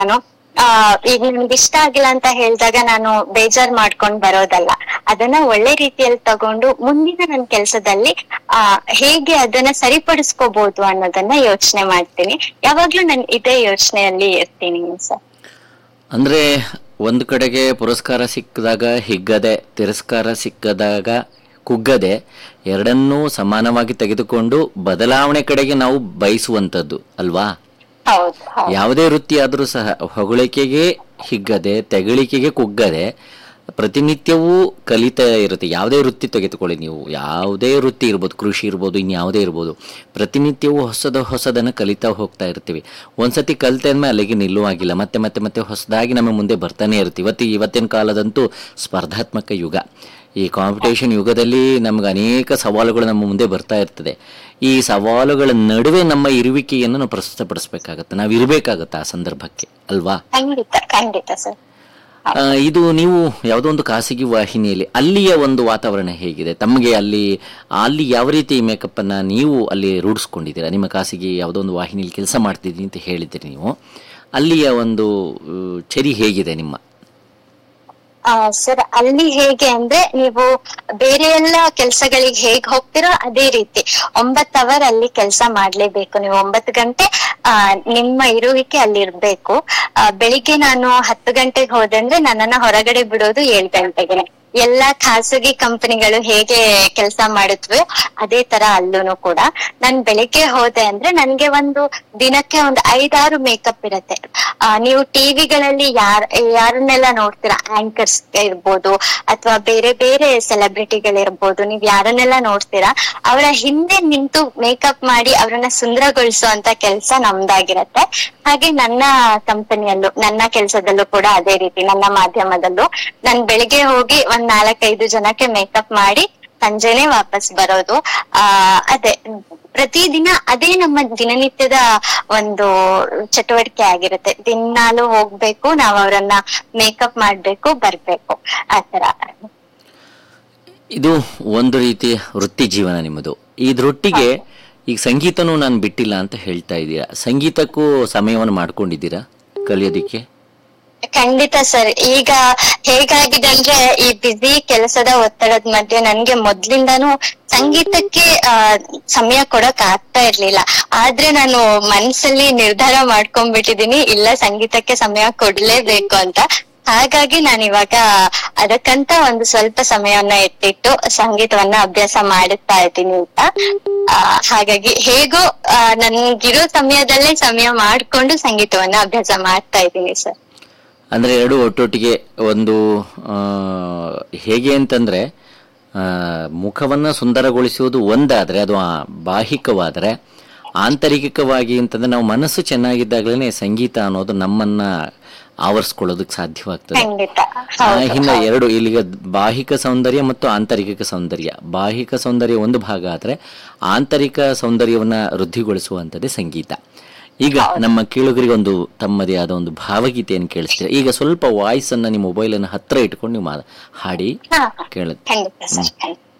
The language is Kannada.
ನಾನು ಆ ಈಗ ನನ್ಗೆ ಇಷ್ಟ ಆಗಿಲ್ಲ ಅಂತ ಹೇಳಿದಾಗ ನಾನು ಬೇಜಾರ್ ಮಾಡ್ಕೊಂಡ್ ಬರೋದಲ್ಲ ಅದನ್ನ ಒಳ್ಳೆ ರೀತಿಯಲ್ಲಿ ತಗೊಂಡು ಮುಂದಿನ ನನ್ನ ಕೆಲಸದಲ್ಲಿ ಆ ಹೇಗೆ ಅದನ್ನ ಸರಿಪಡಿಸ್ಕೋಬಹುದು ಅನ್ನೋದನ್ನ ಯೋಚನೆ ಮಾಡ್ತೀನಿ ಯಾವಾಗ್ಲೂ ನಾನು ಇದೇ ಯೋಚನೆಯಲ್ಲಿ ಇರ್ತೀನಿ ಸರ್ ಅಂದರೆ ಒಂದು ಕಡೆಗೆ ಪುರಸ್ಕಾರ ಸಿಕ್ಕಿದಾಗ ಹಿಗ್ಗದೆ ತಿರಸ್ಕಾರ ಸಿಕ್ಕದಾಗ ಕುಗ್ಗದೆ ಎರಡನ್ನೂ ಸಮಾನವಾಗಿ ತೆಗೆದುಕೊಂಡು ಬದಲಾವಣೆ ಕಡೆಗೆ ನಾವು ಬಯಸುವಂಥದ್ದು ಅಲ್ವಾ ಹೌದು ಹೌದು ಯಾವುದೇ ವೃತ್ತಿ ಆದರೂ ಸಹ ಹೊಗಳಿಕೆಗೆ ಹಿಗ್ಗದೆ ತೆಗಳಿಕೆಗೆ ಕುಗ್ಗದೆ ಪ್ರತಿನಿತ್ಯವೂ ಕಲಿತಾ ಇರುತ್ತೆ ಯಾವುದೇ ವೃತ್ತಿ ತೆಗೆದುಕೊಳ್ಳಿ ನೀವು ಯಾವುದೇ ವೃತ್ತಿ ಇರ್ಬೋದು ಕೃಷಿ ಇರ್ಬೋದು ಇನ್ಯಾವುದೇ ಇರ್ಬೋದು ಪ್ರತಿನಿತ್ಯವೂ ಹೊಸದ ಹೊಸದನ್ನು ಕಲಿತಾ ಹೋಗ್ತಾ ಇರ್ತೀವಿ ಒಂದ್ಸತಿ ಕಲಿತೆ ಅಂದ್ಮೇಲೆ ಅಲ್ಲಿಗೆ ನಿಲ್ಲುವಾಗಿಲ್ಲ ಮತ್ತೆ ಮತ್ತೆ ಮತ್ತೆ ಹೊಸದಾಗಿ ನಮ್ಮ ಮುಂದೆ ಬರ್ತಾನೆ ಇರ್ತೀವಿ ಇವತ್ತು ಇವತ್ತಿನ ಕಾಲದಂತೂ ಸ್ಪರ್ಧಾತ್ಮಕ ಯುಗ ಈ ಕಾಂಪಿಟೇಷನ್ ಯುಗದಲ್ಲಿ ನಮ್ಗೆ ಅನೇಕ ಸವಾಲುಗಳು ನಮ್ಮ ಮುಂದೆ ಬರ್ತಾ ಇರ್ತದೆ ಈ ಸವಾಲುಗಳ ನಡುವೆ ನಮ್ಮ ಇರುವಿಕೆಯನ್ನು ನಾವು ಪ್ರಸ್ತುತಪಡಿಸ್ಬೇಕಾಗತ್ತೆ ನಾವು ಇರಬೇಕಾಗತ್ತೆ ಆ ಸಂದರ್ಭಕ್ಕೆ ಅಲ್ವಾ ಖಂಡಿತ ಖಂಡಿತ ಸರ್ ಆ, ಇದು ನೀವು ಯಾವುದೋ ಒಂದು ಖಾಸಗಿ ವಾಹಿನಿಯಲ್ಲಿ ಅಲ್ಲಿಯ ಒಂದು ವಾತಾವರಣ ಹೇಗಿದೆ ತಮಗೆ ಅಲ್ಲಿ ಅಲ್ಲಿ ಯಾವ ರೀತಿ ಮೇಕಪ್ ಅನ್ನ ನೀವು ಅಲ್ಲಿ ರೂಢಿಸ್ಕೊಂಡಿದ್ದೀರಾ ನಿಮ್ಮ ಖಾಸಗಿ ಯಾವುದೋ ಒಂದು ವಾಹಿನಿಯಲ್ಲಿ ಕೆಲಸ ಮಾಡ್ತಿದ್ದೀನಿ ಅಂತ ಹೇಳಿದ್ದೀರಿ ನೀವು ಅಲ್ಲಿಯ ಒಂದು ಆ, ಚರಿ ಹೇಗಿದೆ ನಿಮ್ಮ ಆ ಸರ್ ಅಲ್ಲಿ ಹೇಗೆ ಅಂದ್ರೆ ನೀವು ಬೇರೆ ಎಲ್ಲ ಕೆಲ್ಸಗಳಿಗೆ ಹೇಗ್ ಹೋಗ್ತಿರೋ ಅದೇ ರೀತಿ ಒಂಬತ್ ಅವರ್ ಅಲ್ಲಿ ಕೆಲಸ ಮಾಡ್ಲೇಬೇಕು ನೀವು ಒಂಬತ್ತು ಗಂಟೆ ಆ ನಿಮ್ಮ ಇರುವಿಕೆ ಅಲ್ಲಿ ಇರ್ಬೇಕು ಆ, ಬೆಳಿಗ್ಗೆ ನಾನು ಹತ್ತು ಗಂಟೆಗೆ ಹೋದೆ ಅಂದ್ರೆ ನನ್ನನ್ನ ಹೊರಗಡೆ ಬಿಡೋದು ಏಳ್ ಗಂಟೆಗೆ ಎಲ್ಲಾ ಖಾಸಗಿ ಕಂಪನಿಗಳು ಹೇಗೆ ಕೆಲಸ ಮಾಡುತ್ತವೆ ಅದೇ ತರ ಅಲ್ಲೂನು ಕೂಡ ನಾನ್ ಬೆಳಿಗ್ಗೆ ಹೋದೆ ಅಂದ್ರೆ ನನ್ಗೆ ಒಂದು ದಿನಕ್ಕೆ ಒಂದು ಐದಾರು ಮೇಕಪ್ ಇರತ್ತೆ ಆ, ನೀವು ಟಿವಿಗಳಲ್ಲಿ ಯಾರ್ ಯಾರನ್ನೆಲ್ಲ ನೋಡ್ತೀರಾ ಆಂಕರ್ಸ್ ಇರ್ಬೋದು ಅಥವಾ ಬೇರೆ ಬೇರೆ ಸೆಲೆಬ್ರಿಟಿಗಳಿರ್ಬೋದು ನೀವ್ ಯಾರನ್ನೆಲ್ಲ ನೋಡ್ತೀರಾ ಅವರ ಹಿಂದೆ ನಿಂತು ಮೇಕಪ್ ಮಾಡಿ ಅವರನ್ನ ಸುಂದರಗೊಳಿಸುವಂತ ಕೆಲಸ ನಮ್ದಾಗಿರತ್ತೆ ಹಾಗೆ ನನ್ನ ಕಂಪನಿಯಲ್ಲೂ ನನ್ನ ಕೆಲಸದಲ್ಲೂ ಕೂಡ ಅದೇ ರೀತಿ ನನ್ನ ಮಾಧ್ಯಮದಲ್ಲೂ ನಾನ್ ಬೆಳಿಗ್ಗೆ ಹೋಗಿ ಒಂದ್ ನಾಲ್ಕೈದು ಜನಕ್ಕೆ ಮೇಕಪ್ ಮಾಡಿ ಸಂಜೆನೆ ವಾಪಸ್ ಬರೋದು ಆ ಅದೇ ಪ್ರತಿದಿನ ಅದೇ ನಮ್ಮ ದಿನನಿತ್ಯದ ಒಂದು ಚಟುವಟಿಕೆ ಆಗಿರುತ್ತೆ ದಿನಾಲು ಹೋಗ್ಬೇಕು ನಾವ್ ಅವರನ್ನ ಮೇಕಪ್ ಮಾಡ್ಬೇಕು ಬರ್ಬೇಕು ಆತರ ಇದು ಒಂದು ರೀತಿಯ ವೃತ್ತಿ ಜೀವನ ನಿಮ್ಮದು ಇದ್ರೊಟ್ಟಿಗೆ ಈಗ ಸಂಗೀತನೂ ನಾನು ಬಿಟ್ಟಿಲ್ಲ ಅಂತ ಹೇಳ್ತಾ ಇದ್ದೀರಾ ಸಂಗೀತಕ್ಕೂ ಸಮಯವನ್ನು ಮಾಡ್ಕೊಂಡಿದ್ದೀರಾ ಕಲಿಯೋದಿಕ್ಕೆ ಖಂಡಿತ ಸರ್ ಈಗ ಹೇಗಾಗಿದೆ ಅಂದ್ರೆ ಈ ಬಿಸಿ ಕೆಲಸದ ಒತ್ತಡದ ಮಧ್ಯೆ ನನ್ಗೆ ಮೊದ್ಲಿಂದಾನು ಸಂಗೀತಕ್ಕೆ ಆ ಸಮಯ ಕೊಡಕ್ ಆಗ್ತಾ ಇರ್ಲಿಲ್ಲ ಆದ್ರೆ ನಾನು ಮನ್ಸಲ್ಲಿ ನಿರ್ಧಾರ ಮಾಡ್ಕೊಂಡ್ಬಿಟ್ಟಿದೀನಿ ಇಲ್ಲ ಸಂಗೀತಕ್ಕೆ ಸಮಯ ಕೊಡ್ಲೇಬೇಕು ಅಂತ ಹಾಗಾಗಿ ನಾನು ಇವಾಗ ಅದಕ್ಕಂತ ಒಂದು ಸ್ವಲ್ಪ ಸಮಯವನ್ನ ಎತ್ತಿಟ್ಟು ಸಂಗೀತವನ್ನ ಅಭ್ಯಾಸ ಮಾಡುತ್ತಾ ಇದ್ದೀನಿ ಅಂತ ಆ, ಹಾಗಾಗಿ ಹೇಗೋ ಆ, ನನ್ಗಿರೋ ಸಮಯದಲ್ಲೇ ಸಮಯ ಮಾಡ್ಕೊಂಡು ಸಂಗೀತವನ್ನ ಅಭ್ಯಾಸ ಮಾಡ್ತಾ ಇದ್ದೀನಿ ಸರ್ ಅಂದರೆ ಎರಡು ಒಟ್ಟೊಟ್ಟಿಗೆ ಒಂದು ಆ, ಹೇಗೆ ಅಂತಂದರೆ ಮುಖವನ್ನು ಸುಂದರಗೊಳಿಸುವುದು ಒಂದಾದರೆ ಅದು ಆ ಬಾಹಿಕವಾದರೆ ಆಂತರಿಕವಾಗಿ ಅಂತಂದ್ರೆ ನಾವು ಮನಸ್ಸು ಚೆನ್ನಾಗಿದ್ದಾಗಲೇ ಸಂಗೀತ ಅನ್ನೋದು ನಮ್ಮನ್ನ ಆವರಿಸ್ಕೊಳ್ಳೋದಕ್ಕೆ ಸಾಧ್ಯವಾಗ್ತದೆ ಖಂಡಿತ ಆ, ಹೌದು ಹಿಂದೆ ಎರಡು ಇಲ್ಲಿಗ ಬಾಹಿಕ ಸೌಂದರ್ಯ ಮತ್ತು ಆಂತರಿಕ ಸೌಂದರ್ಯ ಬಾಹಿಕ ಸೌಂದರ್ಯ ಒಂದು ಭಾಗ ಆದರೆ ಆಂತರಿಕ ಸೌಂದರ್ಯವನ್ನ ವೃದ್ಧಿಗೊಳಿಸುವಂಥದ್ದೇ ಸಂಗೀತ ಈಗ ನಮ್ಮ ಕೇಳುಗರಿಗೆ ಒಂದು ತಮ್ಮದೇ ಆದ ಒಂದು ಭಾವಗೀತೆಯನ್ನು ಕೇಳಿಸ್ತೀರಾ ಈಗ ಸ್ವಲ್ಪ ವಾಯ್ಸ್ ಅನ್ನ ನಿಮ್ಮ ಮೊಬೈಲ್ ಅನ್ನು ಹತ್ರ ಇಟ್ಕೊಂಡು ನೀವು ಮಾ- ಹಾಡಿ ಹಾ ಕೇಳುತ್ತೆ ಖಂಡಿತ ಸರ್ ಖಂಡಿತ